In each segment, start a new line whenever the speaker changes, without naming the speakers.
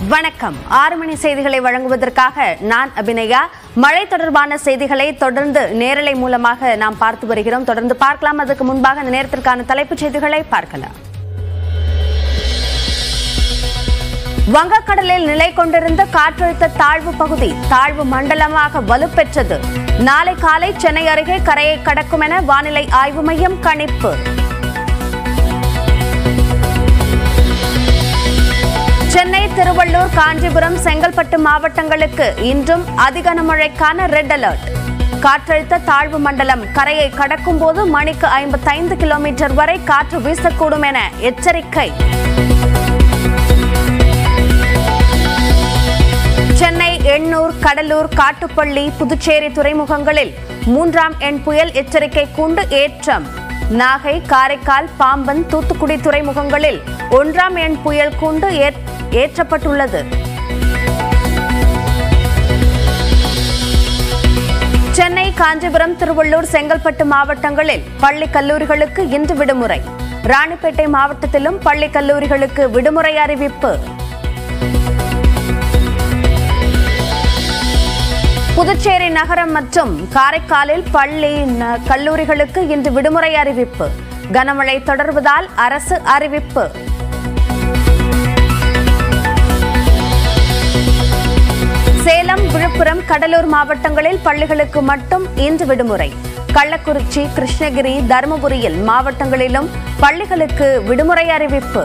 வணக்கம் ஆறு மணி செய்திகளை வழங்குவதற்காக நான் அபிநயா மழை தொடர்பான செய்திகளை தொடர்ந்து நேரலை மூலமாக நாம் பார்த்து வருகிறோம் தொடர்ந்து பார்க்கலாம் அதுக்கு முன்பாக இந்த நேரத்திற்கான தலைப்புச் செய்திகளை பார்க்கலாம் வங்கக்கடலில் நிலை கொண்டிருந்த காற்றழுத்த தாழ்வு பகுதி தாழ்வு மண்டலமாக வலுப்பெற்றது நாளை காலை சென்னை அருகே கரையை கடக்கும் என வானிலை ஆய்வு மையம் கணிப்பு சென்னை திருவள்ளூர் காஞ்சிபுரம் செங்கல்பட்டு மாவட்டங்களுக்கு இன்றும் அதிக கனமழைக்கான ரெட் அலர்ட் காற்றழுத்த தாழ்வு மண்டலம் கரையை கடக்கும் போது மணிக்கு ஐம்பத்தைந்து கிலோமீட்டர் வரை காற்று வீசக்கூடும் என எச்சரிக்கை சென்னை எண்ணூர் கடலூர் காட்டுப்பள்ளி புதுச்சேரி துறைமுகங்களில் மூன்றாம் எண் புயல் எச்சரிக்கை கூண்டு ஏற்றம் நாகை காரைக்கால் பாம்பன் தூத்துக்குடி துறைமுகங்களில் ஒன்றாம் எண் புயல் கூண்டு ஏற்- ஏற்றப்பட்டுள்ளது சென்னை காஞ்சிபுரம் திருவள்ளூர் செங்கல்பட்டு மாவட்டங்களில் பள்ளி கல்லூரிகளுக்கு இன்று விடுமுறை ராணிப்பேட்டை மாவட்டத்திலும் பள்ளி கல்லூரிகளுக்கு விடுமுறை அறிவிப்பு புதுச்சேரி நகரம் மற்றும் காரைக்காலில் பள்ளி ந- கல்லூரிகளுக்கு இன்று விடுமுறை அறிவிப்பு கனமழை தொடர்வதால் அரசு அறிவிப்பு சேலம் விழுப்புரம் கடலூர் மாவட்டங்களில் பள்ளிகளுக்கு மட்டும் இன்று விடுமுறை கள்ளக்குறிச்சி கிருஷ்ணகிரி தருமபுரியில் மாவட்டங்களிலும் பள்ளிகளுக்கு விடுமுறை அறிவிப்பு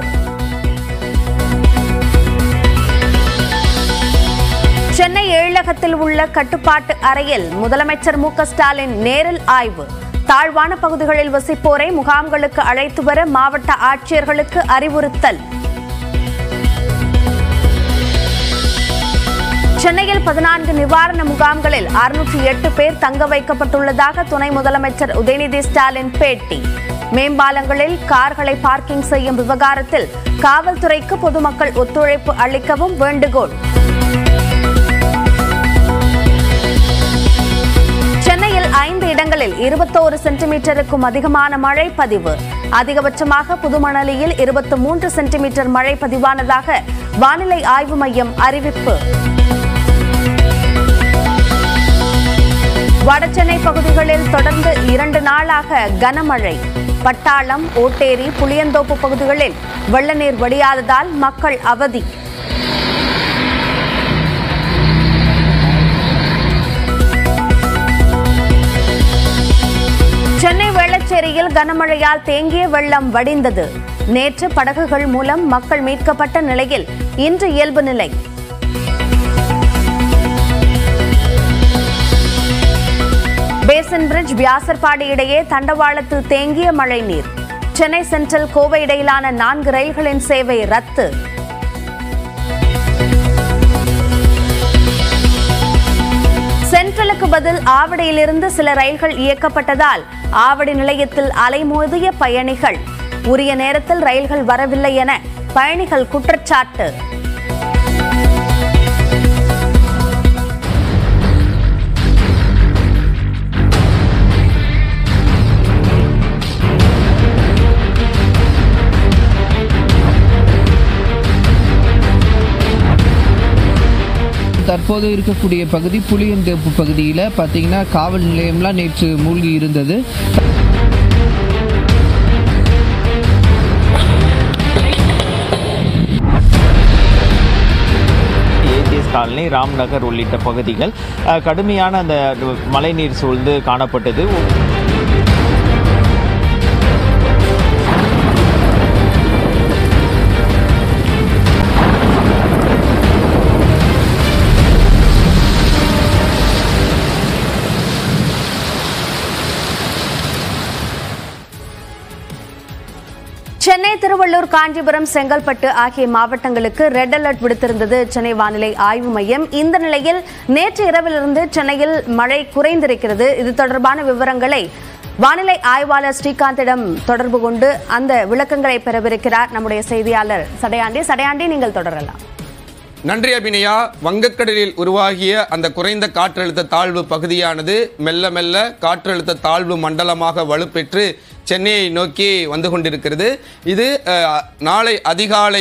சென்னை ஏழகத்தில் உள்ள கட்டுப்பாட்டு அறையில் முதலமைச்சர் மு க ஸ்டாலின் நேரில் ஆய்வு தாழ்வான பகுதிகளில் வசிப்போரை முகாம்களுக்கு அழைத்து வர மாவட்ட ஆட்சியர்களுக்கு அறிவுறுத்தல் சென்னையில் பதினான்கு நிவாரண முகாம்களில் அறுநூற்றி எட்டு பேர் தங்க வைக்கப்பட்டுள்ளதாக துணை முதலமைச்சர் உதயநிதி ஸ்டாலின் பேட்டி மேம்பாலங்களில் கார்களை பார்க்கிங் செய்யும் விவகாரத்தில் காவல்துறைக்கு பொதுமக்கள் ஒத்துழைப்பு அளிக்கவும் வேண்டுகோள் சென்னையில் ஐந்து இடங்களில் இருபத்தோரு சென்டிமீட்டருக்கும் அதிகமான மழை பதிவு அதிகபட்சமாக புதுமணலியில் இருபத்தி மூன்று சென்டிமீட்டர் மழை பதிவானதாக வானிலை ஆய்வு மையம் அறிவிப்பு வடசென்னை பகுதிகளில் தொடர்ந்து இரண்டு நாளாக கனமழை பட்டாளம் ஓட்டேரி புளியந்தோப்பு பகுதிகளில் வெள்ள நீர் வடியாததால் மக்கள் அவதி சென்னை வேளச்சேரியில் கனமழையால் தேங்கிய வெள்ளம் வடிந்தது நேற்று படகுகள் மூலம் மக்கள் மீட்கப்பட்ட நிலையில் இன்று இயல்பு நிலை பேசன் பிரிட்ஜ் வியாசர்பாடி இடையே தண்டவாளத்தில் தேங்கிய மழை நீர் சென்னை சென்ட்ரல் கோவை இடையிலான நான்கு ரயில்களின் சேவை ரத்து சென்ட்ரலுக்கு பதில் ஆவடியிலிருந்து சில ரயில்கள் இயக்கப்பட்டதால் ஆவடி நிலையத்தில் அலைமோதிய பயணிகள் உரிய நேரத்தில் ரயில்கள் வரவில்லை என பயணிகள் குற்றச்சாட்டு
தற்போது இருக்கக்கூடிய பகுதி புளியந்தோப்பு பகுதியில் பார்த்தீங்கன்னா காவல் நிலையம்லாம் நேற்று மூழ்கி இருந்தது
ஏஜிஎஸ் காலனி ராம்நகர் உள்ளிட்ட பகுதிகள் அஹ், கடுமையான அந்த மழைநீர் சூழ்ந்து காணப்பட்டது
சென்னை திருவள்ளூர் காஞ்சிபுரம் செங்கல்பட்டு ஆகிய மாவட்டங்களுக்கு ரெட் அலர்ட் விடுத்திருந்தது சென்னை வானிலை ஆய்வு மையம் இந்த நிலையில் நேற்று இரவிலிருந்து சென்னையில் மழை குறைந்திருக்கிறது இது தொடர்பான விவரங்களை வானிலை ஆய்வாளர் ஸ்ரீகாந்திடம் தொடர்பு கொண்டு அந்த விளக்கங்களை பெறவிருக்கிறார் நம்முடைய செய்தியாளர் சடையாண்டி சடையாண்டி நீங்கள் தொடரலாம்
நன்றி அபிநயா வங்கக்கடலில் உருவாகிய அந்த குறைந்த காற்றழுத்த தாழ்வு பகுதியானது மெல்ல மெல்ல காற்றழுத்த தாழ்வு மண்டலமாக வலுப்பெற்று சென்னையை நோக்கி வந்து கொண்டிருக்கிறது இது அஹ், நாளை அதிகாலை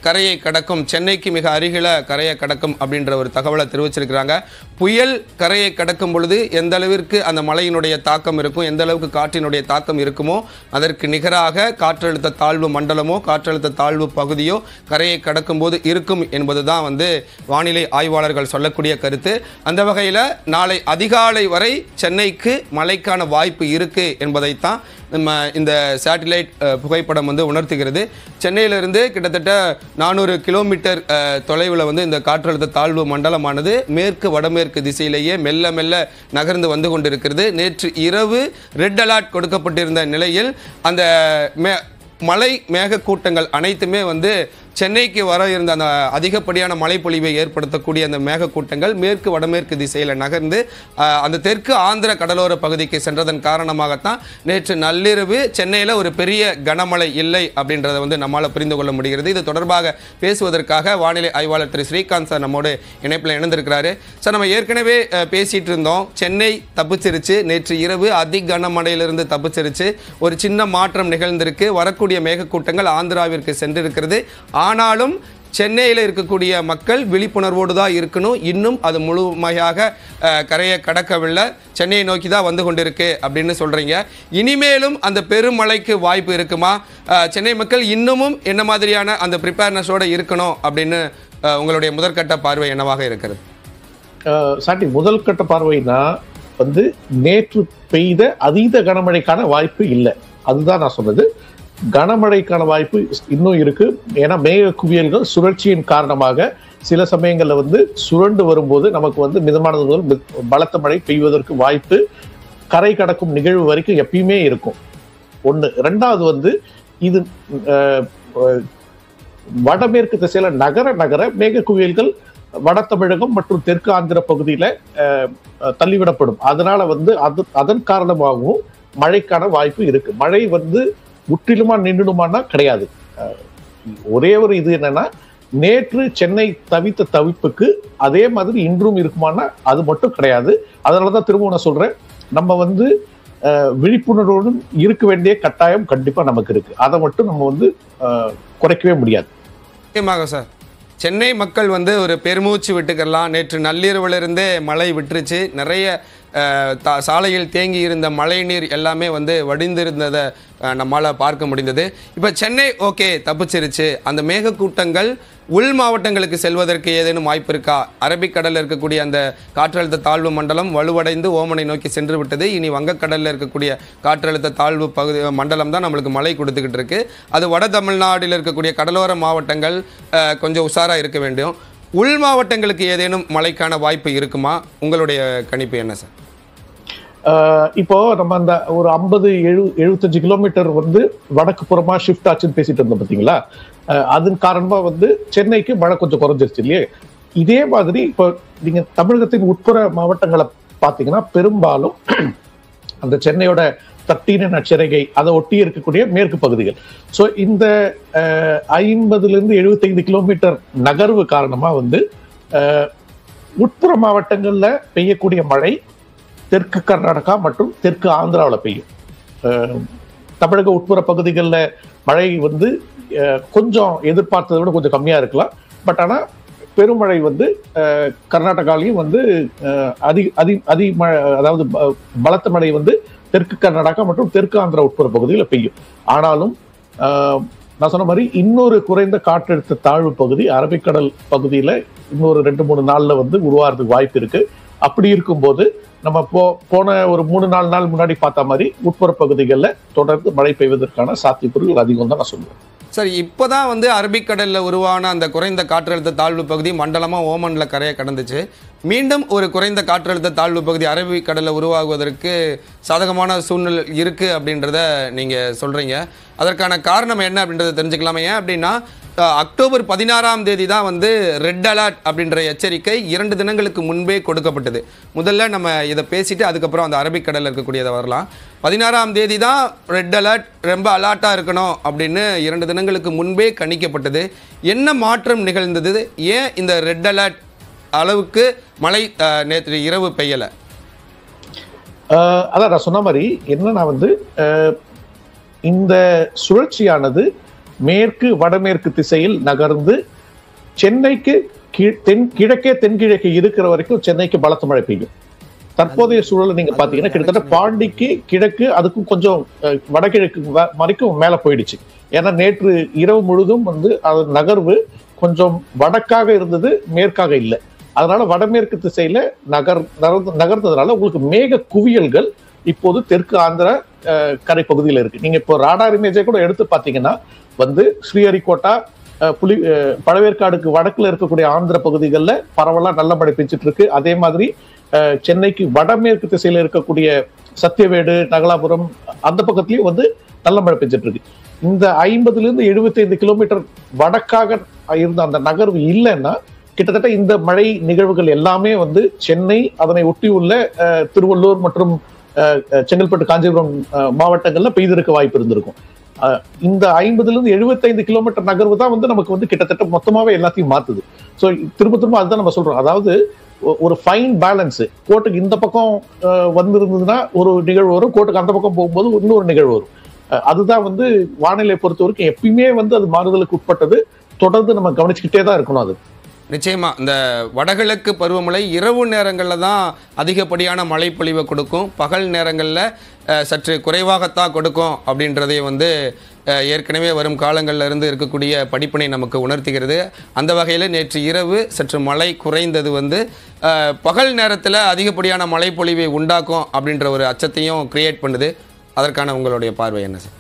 கரையை கடக்கும் சென்னைக்கு மிக அருகில கரையை கடக்கும் அப்படின்ற ஒரு தகவலை தெரிவிச்சிருக்கிறாங்க புயல் கரையை கடக்கும் பொழுது எந்த அளவிற்கு அந்த மழையினுடைய தாக்கம் இருக்கும் எந்த அளவுக்கு காற்றினுடைய தாக்கம் இருக்குமோ அதற்கு நிகராக காற்றழுத்த தாழ்வு மண்டலமோ காற்றழுத்த தாழ்வு பகுதியோ கரையை கடக்கும் போது இருக்கும் என்பதுதான் வந்து வானிலை ஆய்வாளர்கள் சொல்லக்கூடிய கருத்து அந்த வகையில் நாளை அதிகாலை வரை சென்னைக்கு மழைக்கான வாய்ப்பு இருக்கு என்பதைத்தான் நம்ம இந்த சேட்டிலைட் புகைப்படம் வந்து உணர்த்துகிறது சென்னையிலிருந்து கிட்டத்தட்ட நானூறு கிலோமீட்டர் தொலைவில் வந்து இந்த காற்றழுத்த தாழ்வு மண்டலமானது மேற்கு வடமேற்கு திசையிலேயே மெல்ல மெல்ல நகர்ந்து வந்து கொண்டிருக்கிறது நேற்று இரவு ரெட் அலர்ட் கொடுக்கப்பட்டிருந்த நிலையில் அந்த மே மலை மேகக்கூட்டங்கள் அனைத்துமே வந்து சென்னைக்கு வர இருந்த அந்த அதிகப்படியான மழைப்பொழிவை ஏற்படுத்தக்கூடிய அந்த மேகக்கூட்டங்கள் மேற்கு வடமேற்கு திசையில் நகர்ந்து அஹ், அந்த தெற்கு ஆந்திர கடலோர பகுதிக்கு சென்றதன் காரணமாகத்தான் நேற்று நள்ளிரவு சென்னையில் ஒரு பெரிய கனமழை இல்லை அப்படின்றத வந்து நம்மால் புரிந்து கொள்ள முடிகிறது இது தொடர்பாக பேசுவதற்காக வானிலை ஆய்வாளர் திரு ஸ்ரீகாந்த் சார் நம்மோடு இணைப்பில் இணைந்திருக்கிறாரு சார் நம்ம ஏற்கனவே அஹ், பேசிட்டு இருந்தோம் சென்னை தப்பிச்சிருச்சு நேற்று இரவு அதி கனமழையிலிருந்து தப்பிச்சிருச்சு ஒரு சின்ன மாற்றம் நிகழ்ந்திருக்கு வரக்கூடிய மேகக்கூட்டங்கள் ஆந்திராவிற்கு சென்றிருக்கிறது ஆனாலும் சென்னையில் இருக்கக்கூடிய மக்கள் விழிப்புணர்வோடு தான் இருக்கணும் இன்னும் அது முழுமையாக அஹ், கரையை கடக்கவில்லை சென்னையை நோக்கி தான் வந்து கொண்டிருக்கு அப்படின்னு சொல்றீங்க இனிமேலும் அந்த பெருமழைக்கு வாய்ப்பு இருக்குமா அஹ், சென்னை மக்கள் இன்னமும் என்ன மாதிரியான அந்த ப்ரிப்பேர்னஸோட இருக்கணும் அப்படின்னு அஹ், உங்களுடைய முதற்கட்ட பார்வை என்னவாக இருக்கிறது
அஹ் சாண்டி முதல் கட்ட பார்வைனா வந்து நேற்று பெய்த அதீத கனமழைக்கான வாய்ப்பு இல்லை அதுதான் நான் சொன்னது கனமழைக்கான வாய்ப்பு இன்னும் இருக்கு ஏன்னா மேக குவியல்கள் சுழற்சியின் காரணமாக சில சமயங்கள்ல வந்து சுழண்டு வரும்போது நமக்கு வந்து மிதமானது முதல் மித்- பலத்த மழை பெய்வதற்கு வாய்ப்பு கரை கடக்கும் நிகழ்வு வரைக்கும் எப்பயுமே இருக்கும் ஒண்ணு ரெண்டாவது வந்து இது அஹ், அஹ், வடமேற்கு திசையில நகர நகர மேக குவியல்கள் வட தமிழகம் மற்றும் தெற்கு ஆந்திர பகுதியில அஹ், அஹ், தள்ளிவிடப்படும் அதனால வந்து அது அதன் காரணமாகவும் மழைக்கான வாய்ப்பு இருக்கு மழை வந்து முற்றிலுமா நின்றுடுமான்னா கிடையாது அஹ், ஒரே ஒரு இது என்னன்னா நேற்று சென்னை தவித்த தவிப்புக்கு அதே மாதிரி இன்றும் இருக்குமானா அது மட்டும் கிடையாது அதனாலதான் திரும்ப நான் சொல்றேன் நம்ம வந்து அஹ், விழிப்புணர்வோடும் இருக்க வேண்டிய கட்டாயம் கண்டிப்பா நமக்கு இருக்கு அதை மட்டும் நம்ம வந்து அஹ், குறைக்கவே முடியாது
நிச்சயமாக சார் சென்னை மக்கள் வந்து ஒரு பெருமூச்சு விட்டுக்கலாம் நேற்று நள்ளிரவிலிருந்தே மழை விட்டுருச்சு நிறைய அஹ், தா- சாலையில் தேங்கி இருந்த மழைநீர் எல்லாமே வந்து வடிந்திருந்ததை அஹ், நம்மால பார்க்க முடிந்தது இப்போ சென்னை ஓகே தப்பிச்சிருச்சு அந்த மேகக்கூட்டங்கள் உள் மாவட்டங்களுக்கு செல்வதற்கு ஏதேனும் வாய்ப்பு இருக்கா அரபிக்கடலில் இருக்கக்கூடிய அந்த காற்றழுத்த தாழ்வு மண்டலம் வலுவடைந்து ஓமனை நோக்கி சென்று விட்டது இனி வங்கக்கடலில் இருக்கக்கூடிய காற்றழுத்த தாழ்வு பகுதி மண்டலம் தான் நம்மளுக்கு மழை கொடுத்துக்கிட்டு இருக்கு அது வட தமிழ்நாட்டில் இருக்கக்கூடிய கடலோர மாவட்டங்கள் அஹ், கொஞ்சம் உஷாராக இருக்க வேண்டும் உள் மாவட்டங்களுக்கு ஏதேனும் மழைக்கான வாய்ப்பு இருக்குமா உங்களுடைய கணிப்பு என்ன சார்
ஆஹ் இப்போ நம்ம அந்த ஒரு ஐம்பது எழு எழுபத்தஞ்சு கிலோமீட்டர் வந்து வடக்கு புறமா ஷிஃப்ட் ஆச்சுன்னு பேசிட்டு இருந்தோம் பாத்தீங்களா ஆஹ் அதன் காரணமா வந்து சென்னைக்கு மழை கொஞ்சம் குறைஞ்சிருச்சு இல்லையே இதே மாதிரி இப்போ நீங்க தமிழகத்தின் உட்புற மாவட்டங்களை பாத்தீங்கன்னா பெரும்பாலும் அந்த சென்னையோட தட்டீன நட்சரகை அதை ஒட்டி இருக்கக்கூடிய மேற்கு பகுதிகள் ஸோ இந்த ஆஹ், ஐம்பதுல இருந்து எழுபத்தைந்து கிலோமீட்டர் நகர்வு காரணமா வந்து ஆஹ், உட்புற மாவட்டங்கள்ல பெய்யக்கூடிய மழை தெற்கு கர்நாடகா மற்றும் தெற்கு ஆந்திராவில் பெய்யும் அஹ் தமிழக உட்புற பகுதிகளில் மழை வந்து அஹ், கொஞ்சம் எதிர்பார்த்ததை விட கொஞ்சம் கம்மியாக இருக்கலாம் பட் ஆனால் பெருமழை வந்து அஹ், கர்நாடகாலையும் வந்து அஹ், அதி அதி அதி மழை அதாவது ப- பலத்த மழை வந்து தெற்கு கர்நாடகா மற்றும் தெற்கு ஆந்திரா உட்புற பகுதியில் பெய்யும் ஆனாலும் அஹ், நான் சொன்ன மாதிரி இன்னொரு குறைந்த காற்றழுத்த தாழ்வு பகுதி அரபிக்கடல் பகுதியில் இன்னொரு ரெண்டு மூணு நாள்ல வந்து உருவாகிறதுக்கு வாய்ப்பு இருக்கு அப்படி இருக்கும்போது நம்ம போ போன ஒரு மூணு நாலு நாள் முன்னாடி பார்த்த மாதிரி உட்புற பகுதிகளில் தொடர்ந்து மழை பெய்வதற்கான சாத்தியக்கூறுகள் அதிகம் தான் நான் சொல்லுவேன்
சரி இப்போதான் வந்து அரபிக்கடலில் உருவான அந்த குறைந்த காற்றழுத்த தாழ்வு பகுதி மண்டலமாக ஓமனில் கரையை கடந்துச்சு மீண்டும் ஒரு குறைந்த காற்றழுத்த தாழ்வு பகுதி அரபிக்கடலில் உருவாகுவதற்கு சாதகமான சூழ்நிலை இருக்குது அப்படின்றத நீங்கள் சொல்கிறீங்க அதற்கான காரணம் என்ன அப்படின்றத தெரிஞ்சுக்கலாமா ஏன் அப்படின்னா அஹ், அக்டோபர் பதினாறாம் தேதி தான் வந்து ரெட் அலர்ட் அப்படின்ற எச்சரிக்கை இரண்டு தினங்களுக்கு முன்பே கொடுக்கப்பட்டது முதல்ல நம்ம இதை பேசிட்டு அதுக்கப்புறம் அந்த அரபிக்கடலில் இருக்கக்கூடியதை வரலாம் பதினாறாம் தேதி தான் ரெட் அலர்ட் ரொம்ப அலர்ட்டாக இருக்கணும் அப்படின்னு இரண்டு தினங்களுக்கு முன்பே கணிக்கப்பட்டது என்ன மாற்றம் நிகழ்ந்தது ஏன் இந்த ரெட் அலர்ட் அளவுக்கு மழை அஹ், நேற்று இரவு பெய்யலை
ஆஹ் அதான் நான் சொன்ன மாதிரி என்னன்னா வந்து ஆஹ் இந்த சுழற்சியானது மேற்கு வடமேற்கு திசையில் நகர்ந்து சென்னைக்கு கீழ் தென் கிழக்கே தென்கிழக்கு இருக்கிற வரைக்கும் சென்னைக்கு பலத்த மழை பெய்யும் தற்போதைய சூழலை நீங்க பாத்தீங்கன்னா கிட்டத்தட்ட பாண்டிக்கு கிழக்கு அதுக்கும் கொஞ்சம் அஹ், வடகிழக்கு வ- வரைக்கும் மேல போயிடுச்சு ஏன்னா நேற்று இரவு முழுதும் வந்து அது நகர்வு கொஞ்சம் வடக்காக இருந்தது மேற்காக இல்லை அதனால வடமேற்கு திசையில நகர் நகர்ந்து- நகர்ந்ததுனால உங்களுக்கு மேக குவியல்கள் இப்போது தெற்கு ஆந்திர அஹ், கரை பகுதியில் இருக்கு நீங்க இப்போ ராடார் இமேஜை கூட எடுத்து பாத்தீங்கன்னா வந்து ஸ்ரீஹரிகோட்டா அஹ், புலி அஹ், பழவேற்காடுக்கு வடக்குல இருக்கக்கூடிய ஆந்திர பகுதிகளில் பரவலா நல்ல மழை பெஞ்சிட்டு இருக்கு அதே மாதிரி அஹ், சென்னைக்கு வடமேற்கு திசையில இருக்கக்கூடிய சத்தியவேடு நகலாபுரம் அந்த பக்கத்துலயும் வந்து நல்ல மழை பெஞ்சிட்டு இருக்கு இந்த ஐம்பதுல இருந்து 75 கிலோமீட்டர் வடக்காக இருந்த அந்த நகர்வு இல்லைன்னா கிட்டத்தட்ட இந்த மழை நிகழ்வுகள் எல்லாமே வந்து சென்னை அதனை ஒட்டியுள்ள அஹ், திருவள்ளூர் மற்றும் அஹ், அஹ், செங்கல்பட்டு காஞ்சிபுரம் அஹ், மாவட்டங்கள்ல பெய்திருக்க வாய்ப்பு இருந்திருக்கும் அஹ், இந்த ஐம்பதுல இருந்து 75 கிலோமீட்டர் நகர்வு தான் வந்து நமக்கு வந்து கிட்டத்தட்ட மொத்தமாவே எல்லாத்தையும் மாத்துது ஸோ திரும்ப திரும்ப அதுதான் நம்ம சொல்றோம் அதாவது ஒ- ஒரு ஃபைன் பேலன்ஸ் கோர்ட்டுக்கு இந்த பக்கம் அஹ், வந்திருந்ததுன்னா ஒரு நிகழ்வு வரும் கோர்ட்டுக்கு அந்த பக்கம் போகும்போது இன்னொரு நிகழ்வு வரும் அஹ், அதுதான் வந்து வானிலை பொறுத்த வரைக்கும் எப்பயுமே வந்து அது மாறுதலுக்கு உட்பட்டது தொடர்ந்து நம்ம கவனிச்சுக்கிட்டே தான் இருக்கணும் அது
நிச்சயமா இந்த வடகிழக்கு பருவமழை இரவு நேரங்களில் தான் அதிகப்படியான மழைப்பொழிவை கொடுக்கும் பகல் நேரங்களில் சற்று குறைவாகத்தான் கொடுக்கும் அப்படின்றதை வந்து அஹ், ஏற்கனவே வரும் காலங்கள்ல இருந்து இருக்கக்கூடிய படிப்பினை நமக்கு உணர்த்துகிறது அந்த வகையில் நேற்று இரவு சற்று மழை குறைந்தது வந்து அஹ், பகல் நேரத்தில் அதிகப்படியான மழைப்பொழிவை உண்டாக்கும் அப்படின்ற ஒரு அச்சத்தையும் கிரியேட் பண்ணுது அதற்கான உங்களுடைய பார்வை என்ன சார்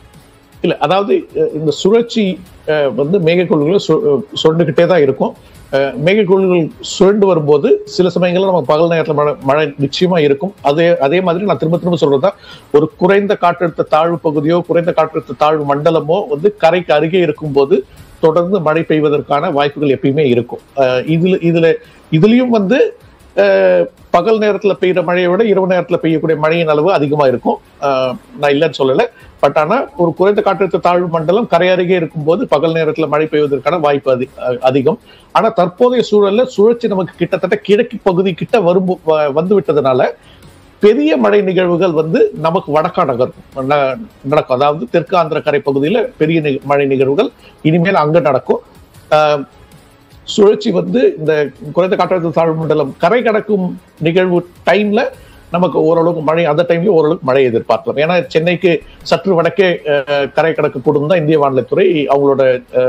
இல்ல அதாவது அஹ், இந்த சுழற்சி அஹ், வந்து மேகக்குழுகளை சுரண்டுகிட்டே தான் இருக்கும் அஹ், மேகக்குழுகள் சுரண்டு வரும்போது சில சமயங்கள்ல நம்ம பகல் நேரத்துல மழை மழை நிச்சயமா இருக்கும் அதே அதே மாதிரி நான் திரும்ப திரும்ப சொல்றதா ஒரு குறைந்த காற்றழுத்த தாழ்வு பகுதியோ குறைந்த காற்றழுத்த தாழ்வு மண்டலமோ வந்து கரைக்கு அருகே இருக்கும்போது தொடர்ந்து மழை பெய்வதற்கான வாய்ப்புகள் எப்பயுமே இருக்கும் அஹ், இதுல இதுல இதுலயும் வந்து அஹ், பகல் நேரத்துல பெய்யுற மழையை விட இரவு நேரத்துல பெய்யக்கூடிய மழையின் அளவு அதிகமா இருக்கும் அஹ், நான் இல்லைன்னு சொல்லல பட் ஆனா ஒரு குறைந்த காற்றழுத்த தாழ்வு மண்டலம் கரை அருகே இருக்கும்போது பகல் நேரத்துல மழை பெய்வதற்கான வாய்ப்பு அதி அஹ், அதிகம் ஆனா தற்போதைய சூழல்ல சுழற்சி நமக்கு கிட்டத்தட்ட கிழக்கு பகுதி கிட்ட வரும் வந்து விட்டதுனால பெரிய மழை நிகழ்வுகள் வந்து நமக்கு வடக்கா நகரும் ந- நடக்கும் அதாவது தெற்கு ஆந்திர கரை பகுதியில பெரிய நி- மழை நிகழ்வுகள் இனிமேல் அங்க நடக்கும் ஆஹ் சுழற்சி வந்து இந்த குறைந்த காற்றழுத்த தாழ்வு மண்டலம் கரை கடக்கும் நிகழ்வு டைம்ல நமக்கு ஓரளவுக்கு மழை அந்த டைம்லயும் ஓரளவுக்கு மழை எதிர்பார்க்கலாம் ஏன்னா சென்னைக்கு சற்று வடக்கே அஹ், கரை கடக்கக்கூடும் தான் இந்திய வானிலைத்துறை அவங்களோட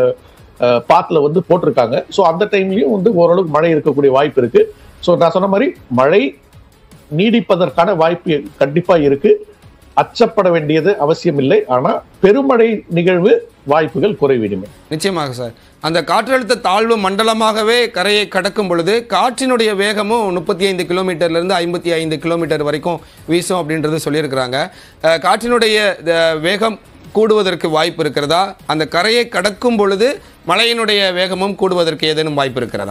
பாத்துல வந்து போட்டிருக்காங்க ஸோ அந்த டைம்லயும் வந்து ஓரளவுக்கு மழை இருக்கக்கூடிய வாய்ப்பு இருக்கு ஸோ நான் சொன்ன மாதிரி மழை நீடிப்பதற்கான வாய்ப்பு கண்டிப்பா இருக்கு அச்சப்பட வேண்டியது அவசியம் இல்லை ஆனா பெருமழை நிகழ்வு வாய்ப்புகள் குறைவிடுமே
நிச்சயமாக சார் அந்த காற்றழுத்த தாழ்வு மண்டலமாகவே கரையை கடக்கும் பொழுது காற்றினுடைய வேகமும் முப்பத்தி ஐந்து கிலோமீட்டர்லேருந்து ஐம்பத்தி ஐந்து கிலோமீட்டர் வரைக்கும் வீசும் அப்படின்றது சொல்லியிருக்கிறாங்க அஹ், காற்றினுடைய அஹ், வேகம் கூடுவதற்கு வாய்ப்பு இருக்கிறதா அந்த கரையை கடக்கும் பொழுது மழையினுடைய வேகமும் கூடுவதற்கு ஏதேனும் வாய்ப்பு இருக்கிறதா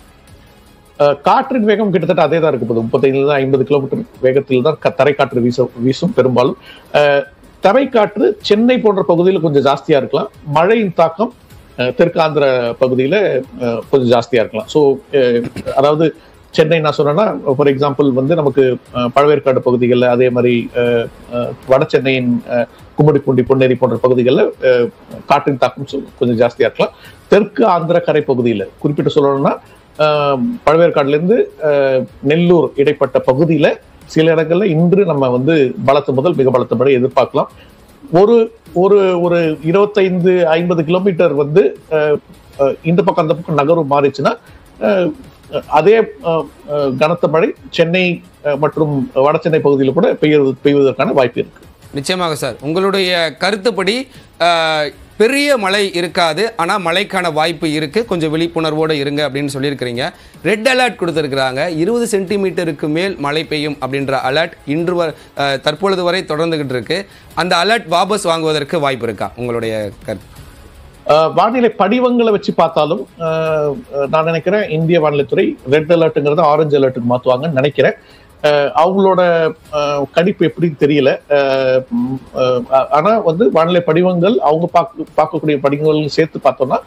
அஹ் காற்றின் வேகம் கிட்டத்தட்ட அதே தான் இருக்க போகுது முப்பத்தைந்துல ஐம்பது கிலோமீட்டர் வேகத்தில் தான் க- தரைக்காற்று வீச வீசும் பெரும்பாலும் அஹ் தரைக்காற்று சென்னை போன்ற பகுதியில் கொஞ்சம் ஜாஸ்தியா இருக்கலாம் மழையின் தாக்கம் அஹ் தெற்கு ஆந்திர பகுதியில அஹ் கொஞ்சம் ஜாஸ்தியா இருக்கலாம் ஸோ அதாவது சென்னை நான் சொன்னேன்னா ஃபார் எக்ஸாம்பிள் வந்து நமக்கு அஹ், பழவேற்காடு பகுதிகளில் அதே மாதிரி அஹ், அஹ், வட சென்னையின் அஹ், கும்மிடிப்பூண்டி பொன்னேரி போன்ற பகுதிகளில் அஹ், காற்றின் தாக்கம் சொ- கொஞ்சம் ஜாஸ்தியா இருக்கலாம் தெற்கு ஆந்திர கரை பகுதியில் குறிப்பிட்டு சொல்லணும்னா அஹ், பழவேற்காடுலேருந்து அஹ், நெல்லூர் இடைப்பட்ட பகுதியில சில இடங்கள்ல இன்று நம்ம வந்து பலத்த முதல் மிக பலத்த மழை எதிர்பார்க்கலாம் ஒரு ஒரு ஒரு இருபத்தைந்து ஐம்பது கிலோமீட்டர் வந்து அஹ், அஹ், இந்த பக்கம் அந்த பக்கம் நகரம் மாறிச்சுன்னா அஹ், அதே அஹ், அஹ், கனத்த மழை சென்னை அஹ், மற்றும் வட சென்னை பகுதியில் கூட பெய்வது பெய்வதற்கான வாய்ப்பு இருக்கு
நிச்சயமாக சார் உங்களுடைய கருத்துப்படி அஹ், பெரிய மழை இருக்காது ஆனால் மழைக்கான வாய்ப்பு இருக்குது கொஞ்சம் விழிப்புணர்வோடு இருங்க அப்படின்னு சொல்லியிருக்கிறீங்க ரெட் அலர்ட் கொடுத்துருக்குறாங்க இருபது சென்டிமீட்டருக்கு மேல் மழை பெய்யும் அப்படின்ற அலர்ட் இன்று வ- அஹ், தற்பொழுது வரை தொடர்ந்துகிட்டு இருக்கு அந்த அலர்ட் வாபஸ் வாங்குவதற்கு வாய்ப்பு இருக்கா உங்களுடைய கருத்து
அஹ், வானிலை படிவங்களை வச்சு பார்த்தாலும் அஹ், அஹ், நான் நினைக்கிறேன் இந்திய வானிலைத்துறை ரெட் அலர்ட்டுங்கிறத ஆரஞ்சு அலர்ட்டுக்கு மாற்றுவாங்கன்னு நினைக்கிறேன் அஹ், அவங்களோட அஹ், கணிப்பு எப்படின்னு தெரியல அஹ், ம், அஹ், ஆனா வந்து வானிலை படிவங்கள் அவங்க பார்க்க பார்க்கக்கூடிய படிவங்கள் சேர்த்து பார்த்தோம்னா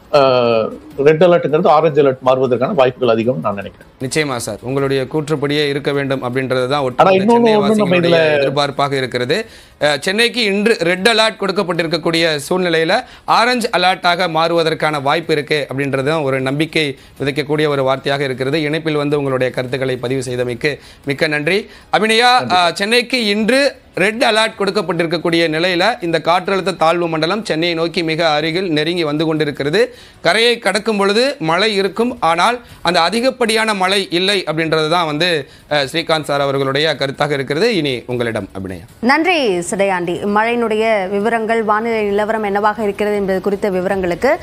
ரெட் அலர்ட்ங்கிறது ஆரஞ்சு அலர்ட் மாறுவதற்கான வாய்ப்புகள் அதிகம் நான் நினைக்கிறேன்
நிச்சயமா சார் உங்களுடைய கூற்றுப்படியே இருக்க வேண்டும் அப்படின்றது தான்
ஆனா
ஒட்டுமொத்த
இன்னொன்னு
சென்னை
ஒண்ணு நம்ம
வாசிகளுடைய
இதுல-
எதிர்பார்ப்பாக இருக்கிறது அஹ், சென்னைக்கு இன்று ரெட் அலர்ட் கொடுக்கப்பட்டிருக்கக்கூடிய சூழ்நிலையில ஆரஞ்சு அலர்ட்டாக மாறுவதற்கான வாய்ப்பு இருக்கு அப்படின்றது தான் ஒரு நம்பிக்கை விதைக்கக்கூடிய ஒரு வார்த்தையாக இருக்கிறது இணைப்பில் வந்து உங்களுடைய கருத்துக்களை பதிவு செய்தமைக்கு மிக்க நன்றி அபிநயா அஹ், சென்னைக்கு இன்று ரெட் அலர்ட் கொடுக்கப்பட்டிருக்கக்கூடிய நிலையில இந்த காற்றழுத்த தாழ்வு மண்டலம் சென்னையை நோக்கி மிக அருகில் நெருங்கி வந்து கொண்டிருக்கிறது கரையை கடக்கும் பொழுது மழை இருக்கும் ஆனால் அந்த அதிகப்படியான மழை இல்லை அப்படின்றது தான் வந்து அஹ், ஸ்ரீகாந்த் சார் அவர்களுடைய கருத்தாக இருக்கிறது இனி உங்களிடம் அபிநயா
நன்றி சிடையாண்டி மழையினுடைய விவரங்கள் வானிலை நிலவரம் என்னவாக இருக்கிறது என்பது குறித்த விவரங்களுக்கு